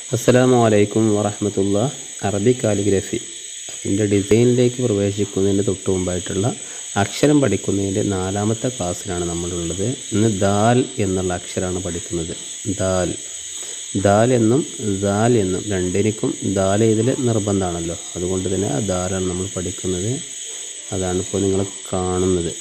അസ്സലാമു അലൈക്കും വറഹമത്തുള്ള അറബി കാലിഗ്രഫി അതിൻ്റെ ഡിസൈനിലേക്ക് പ്രവേശിക്കുന്നതിന് തൊട്ട് മുമ്പായിട്ടുള്ള അക്ഷരം പഠിക്കുന്നതിൻ്റെ നാലാമത്തെ ക്ലാസ്സിലാണ് നമ്മളുള്ളത് ഇന്ന് ദാൽ എന്നുള്ള അക്ഷരമാണ് പഠിക്കുന്നത് ദാൽ ദാൽ എന്നും ദാൽ എന്നും രണ്ടിനിക്കും ദാൽ ഇതിൽ നിർബന്ധമാണല്ലോ അതുകൊണ്ട് തന്നെ ആ ദാലാണ് നമ്മൾ പഠിക്കുന്നത് അതാണ് ഇപ്പോൾ നിങ്ങൾ കാണുന്നത്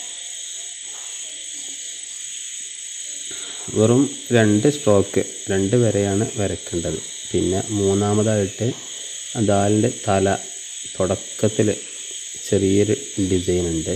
വെറും രണ്ട് സ്ട്രോക്ക് രണ്ട് വരെയാണ് വരയ്ക്കേണ്ടത് പിന്നെ മൂന്നാമതായിട്ട് ദാലിൻ്റെ തല തുടക്കത്തിൽ ചെറിയൊരു ഡിസൈൻ ഉണ്ട്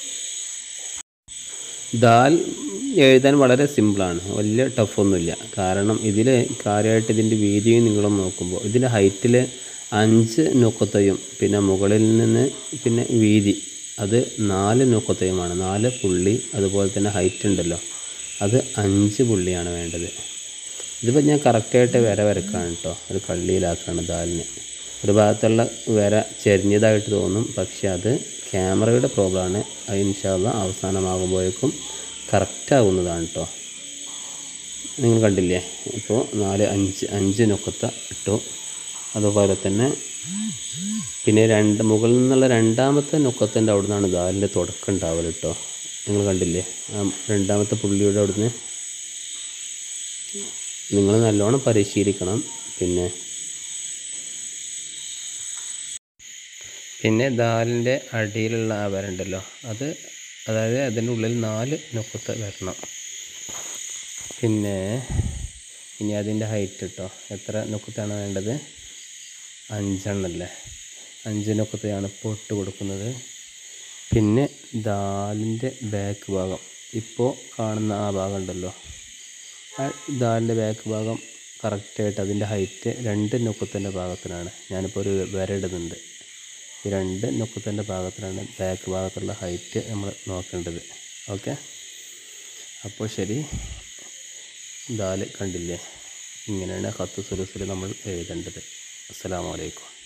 ദാൽ എഴുതാൻ വളരെ സിമ്പിളാണ് വലിയ ടഫൊന്നുമില്ല കാരണം ഇതിൽ കാര്യമായിട്ട് ഇതിൻ്റെ വീതിയും നിങ്ങളും നോക്കുമ്പോൾ ഇതിൻ്റെ ഹൈറ്റിൽ അഞ്ച് നുക്കത്തയും പിന്നെ മുകളിൽ നിന്ന് പിന്നെ വീതി അത് നാല് നുക്കത്തയുമാണ് നാല് പുള്ളി അതുപോലെ തന്നെ ഹൈറ്റ് ഉണ്ടല്ലോ അത് അഞ്ച് പുള്ളിയാണ് വേണ്ടത് ഇതിപ്പോൾ ഞാൻ കറക്റ്റായിട്ട് വര വരക്കാണ് കേട്ടോ ഒരു കള്ളിയിലാക്കാണ് ദാലിന് ഒരു ഭാഗത്തുള്ള വര ചെരിഞ്ഞതായിട്ട് തോന്നും പക്ഷെ അത് ക്യാമറയുടെ പ്രോബ്ലമാണ് അത് ഇൻഷാല്ല അവസാനമാകുമ്പോഴേക്കും കറക്റ്റ് ആകുന്നതാണ് കേട്ടോ നിങ്ങൾ കണ്ടില്ലേ ഇപ്പോൾ നാല് അഞ്ച് അഞ്ച് നൊക്കത്ത ഇട്ടു അതുപോലെ തന്നെ പിന്നെ രണ്ട് മുകളിൽ നിന്നുള്ള രണ്ടാമത്തെ നൊക്കത്തിൻ്റെ അവിടെ നിന്നാണ് ദാലിൻ്റെ തുടക്കം ഉണ്ടാവൽ കേട്ടോ നിങ്ങൾ കണ്ടില്ലേ ആ രണ്ടാമത്തെ പുള്ളിയുടെ അവിടുന്ന് നിങ്ങൾ നല്ലോണം പരിശീലിക്കണം പിന്നെ പിന്നെ ദാലിൻ്റെ അടിയിലുള്ള ആ വരണ്ടല്ലോ അത് അതായത് അതിൻ്റെ ഉള്ളിൽ നാല് നൊക്കത്ത് വരണം പിന്നെ ഇനി അതിൻ്റെ ഹൈറ്റ് കേട്ടോ എത്ര നൊക്കത്താണ് വേണ്ടത് അഞ്ചെണ്ണല്ലേ അഞ്ച് നൊക്കത്തെയാണ് ഇപ്പോൾ ഇട്ട് കൊടുക്കുന്നത് പിന്നെ ദാലിൻ്റെ ബാക്ക് ഭാഗം ഇപ്പോൾ കാണുന്ന ആ ഭാഗം ഉണ്ടല്ലോ ആ ദാലിൻ്റെ ബാക്ക് ഭാഗം കറക്റ്റായിട്ട് അതിൻ്റെ ഹൈറ്റ് രണ്ട് നൊക്കത്തിൻ്റെ ഭാഗത്തിനാണ് ഞാനിപ്പോൾ ഒരു വര ഇടുന്നുണ്ട് ഈ രണ്ട് നൊക്കത്തിൻ്റെ ഭാഗത്തിനാണ് ബാക്ക് ഭാഗത്തുള്ള ഹൈറ്റ് നമ്മൾ നോക്കേണ്ടത് ഓക്കെ അപ്പോൾ ശരി ദാല് കണ്ടില്ലേ ഇങ്ങനെയാണ് കത്ത് സുലുസിൽ നമ്മൾ എഴുതേണ്ടത് അസ്സാം വലൈക്കും